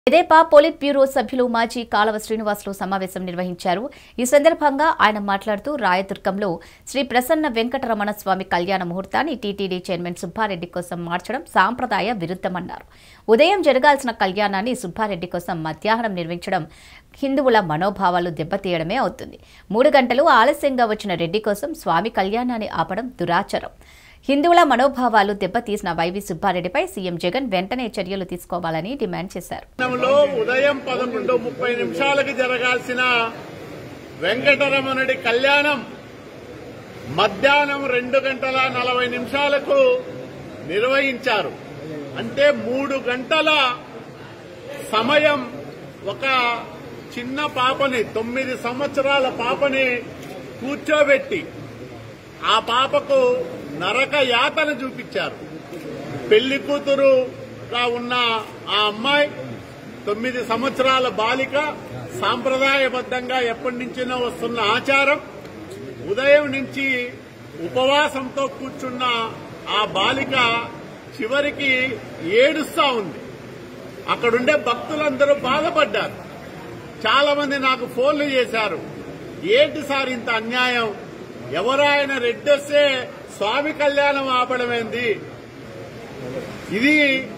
తెదేపా polit bureau సభ్యులు మాజీ కాలవ శ్రీనివాసులు సమావేశం నిర్వహించారు ఈ సందర్భంగా ఆయన మాట్లాడుతూ రాయదుర్గంలో శ్రీ ప్రసన్న వెంకటరమణ స్వామి కళ్యాణ ముహూర్తాన్ని టీటీడీ చైర్మన్ సుబ్బారెడ్డి కోసం మార్చడం సాంప్రదాయ విరుద్ధమన్నారు ఉదయం జరగాల్సిన కళ్యాణాన్ని సుబ్బారెడ్డి కోసం మధ్యాహ్నం నిర్వహించడం హిందువుల మనోభావాలు దెబ్బతీయడమే అవుతుంది మూడు గంటలు ఆలస్యంగా వచ్చిన రెడ్డి కోసం స్వామి కళ్యాణాన్ని ఆపడం దురాచారం హిందువుల మనోభావాలు దెబ్బతీసిన వైవి సుబ్బారెడ్డిపై సీఎం జగన్ వెంటనే చర్యలు తీసుకోవాలని డిమాండ్ చేశారు పట్టణంలో ఉదయం పదకొండు ముప్పై నిమిషాలకు జరగాల్సిన వెంకటరమణుడి కళ్యాణం మధ్యాహ్నం రెండు గంటల నలభై నిమిషాలకు నిర్వహించారు అంటే మూడు గంటల సమయం ఒక చిన్న పాపని తొమ్మిది సంవత్సరాల పాపని కూర్చోబెట్టి ఆ పాపకు నరక యాతన చూపించారు పెళ్లి కూతురుగా ఉన్న ఆ అమ్మాయి తొమ్మిది సంవత్సరాల బాలిక సాంప్రదాయబద్ధంగా ఎప్పటి నుంచినో వస్తున్న ఆచారం ఉదయం నుంచి ఉపవాసంతో కూర్చున్న ఆ బాలిక చివరికి ఏడుస్తా ఉంది అక్కడుండే భక్తులందరూ బాధపడ్డారు చాలా మంది నాకు ఫోన్లు చేశారు ఏంటి సార్ ఇంత అన్యాయం ఎవరు ఆయన రెడ్డొస్తే స్వామి కళ్యాణం ఆపడమేంది ఇది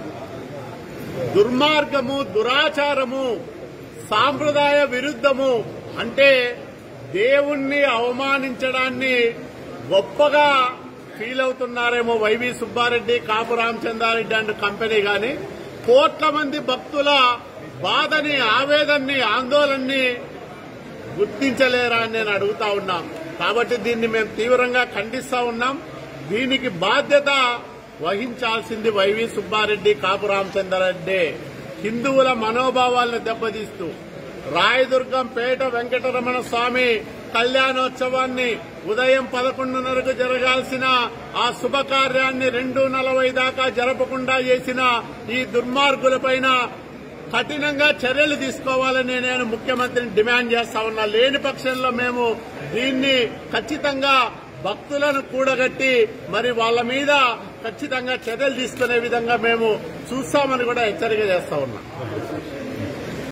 దుర్మార్గము దురాచారము సాంప్రదాయ విరుద్ధము అంటే దేవుణ్ణి అవమానించడాన్ని గొప్పగా ఫీల్ అవుతున్నారేమో YV Subba Reddy Kapu Ramachandra Reddy and company గాని కోట్ల మంది భక్తుల బాధని ఆవేదన్ని ఆందోళనని గుర్తించలేరా అని నేను అడుగుతా ఉన్నాం కాబట్టి దీన్ని మేము తీవ్రంగా ఖండిస్తా ఉన్నాం దీనికి బాధ్యత వహించాల్సింది వైవి సుబ్బారెడ్డి కాపు రామచంద్రారెడ్డి హిందువుల మనోభావాలను దెబ్బతీస్తూ రాయదుర్గం పేట వెంకటరమణ స్వామి కళ్యాణోత్సవాన్ని ఉదయం పదకొండున్నరకు జరగాల్సిన ఆ శుభకార్యాన్ని రెండు నలభై దాకా జరపకుండా చేసిన ఈ దుర్మార్గులపైన కఠినంగా చర్యలు తీసుకోవాలని నేను ముఖ్యమంత్రిని డిమాండ్ చేస్తా ఉన్నా లేని పక్షంలో మేము దీన్ని ఖచ్చితంగా భక్తులను కూడగట్టి మరి వాళ్ళ మీద ఖచ్చితంగా చర్యలు తీసుకునే విధంగా మేము చూస్తామని కూడా హెచ్చరిక చేస్తా ఉన్నాం